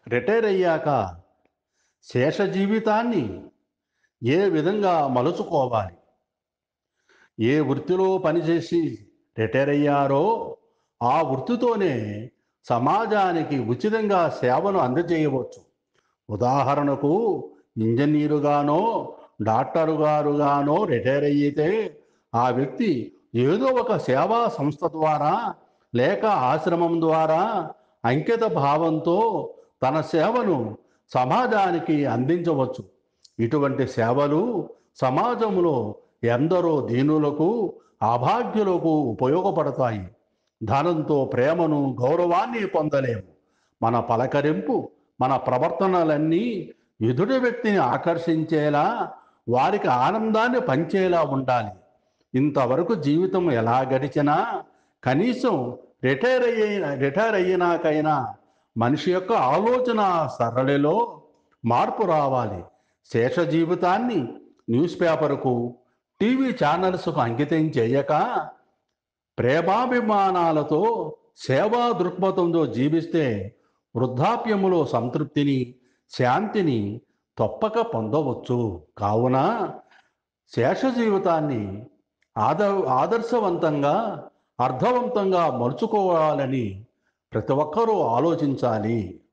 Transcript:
retire అయ్యాక శేష జీవితాన్ని ఏ విధంగా మలుచుకోవాలి ఏ వృత్తిలో పనిచేసి రిటైర్ అయ్యారో ఆ వృత్తితోనే సమాజానికి ఉచితంగా సేవను అందజేయవచ్చు ఉదాహరణకు ఇంజనీరుగానో డాక్టరు గారుగానో రిటైర్ అయితే ఆ వ్యక్తి ఏదో ఒక సేవా సంస్థ ద్వారా లేక ఆశ్రమం ద్వారా అంకిత భావంతో తన సేవను సమాజానికి అందించవచ్చు ఇటువంటి సేవలు సమాజంలో ఎందరో దీనులకు అభాగ్యులకు ఉపయోగపడతాయి ధనంతో ప్రేమను గౌరవాన్ని పొందలేము మన పలకరింపు మన ప్రవర్తనలన్నీ ఎదుటి వ్యక్తిని ఆకర్షించేలా వారికి ఆనందాన్ని పంచేలా ఉండాలి ఇంతవరకు జీవితం ఎలా గడిచినా కనీసం రిటైర్ అయిన రిటైర్ అయినాకైనా మనిషి యొక్క ఆలోచన సరళిలో మార్పు రావాలి శేష జీవితాన్ని న్యూస్ పేపర్కు టీవీ ఛానల్స్కు అంకితం చేయక ప్రేమాభిమానాలతో సేవా దృక్పథంతో జీవిస్తే వృద్ధాప్యములో సంతృప్తిని శాంతిని తప్పక పొందవచ్చు కావున శేష జీవితాన్ని ఆద ఆదర్శవంతంగా అర్థవంతంగా మలుచుకోవాలని ప్రతి ఒక్కరూ ఆలోచించాలి